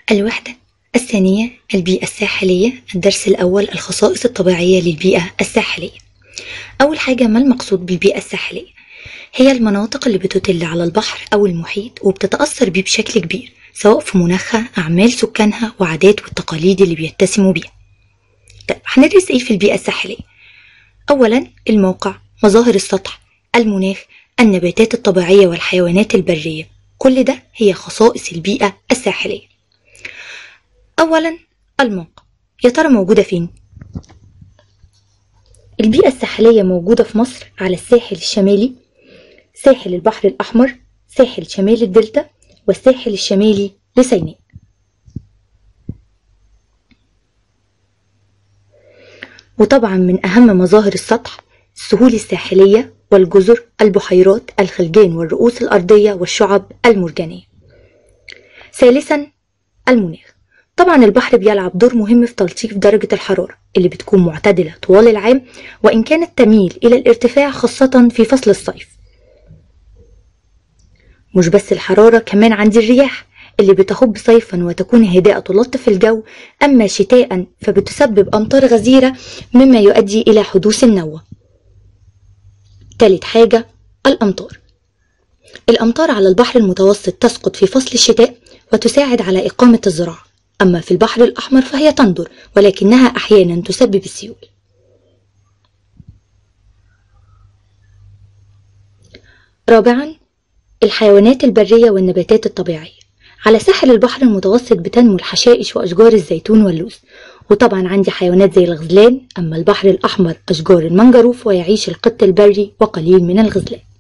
الوحدة الثانية البيئة الساحلية الدرس الأول الخصائص الطبيعية للبيئة الساحلية أول حاجة ما المقصود بالبيئة الساحلية هي المناطق اللي بتطل على البحر أو المحيط وبتتأثر بيه بشكل كبير سواء في مناخها أعمال سكانها وعادات والتقاليد اللي بيتسموا بيها طيب هندرس إيه في البيئة الساحلية أولا الموقع مظاهر السطح المناخ النباتات الطبيعية والحيوانات البرية كل ده هي خصائص البيئة الساحلية أولا الموقع يا ترى موجودة فين؟ البيئة الساحلية موجودة في مصر على الساحل الشمالي ساحل البحر الأحمر ساحل شمال الدلتا والساحل الشمالي لسيناء وطبعا من أهم مظاهر السطح السهول الساحلية والجزر البحيرات الخلجان والرؤوس الأرضية والشعب المرجانية ثالثا المناخ طبعا البحر بيلعب دور مهم في تلطيف درجة الحرارة اللي بتكون معتدلة طوال العام وإن كانت تميل إلى الارتفاع خاصة في فصل الصيف مش بس الحرارة كمان عندي الرياح اللي بتهب صيفا وتكون هادئة تلطف الجو أما شتاء فبتسبب أمطار غزيرة مما يؤدي إلى حدوث النوة تالت حاجة الأمطار الأمطار على البحر المتوسط تسقط في فصل الشتاء وتساعد على إقامة الزراعة أما في البحر الأحمر فهي تندر ولكنها أحيانا تسبب السيول رابعا الحيوانات البرية والنباتات الطبيعية على ساحل البحر المتوسط بتنمو الحشائش وأشجار الزيتون واللوز وطبعا عندي حيوانات زي الغزلان أما البحر الأحمر أشجار المنجروف ويعيش القط البري وقليل من الغزلان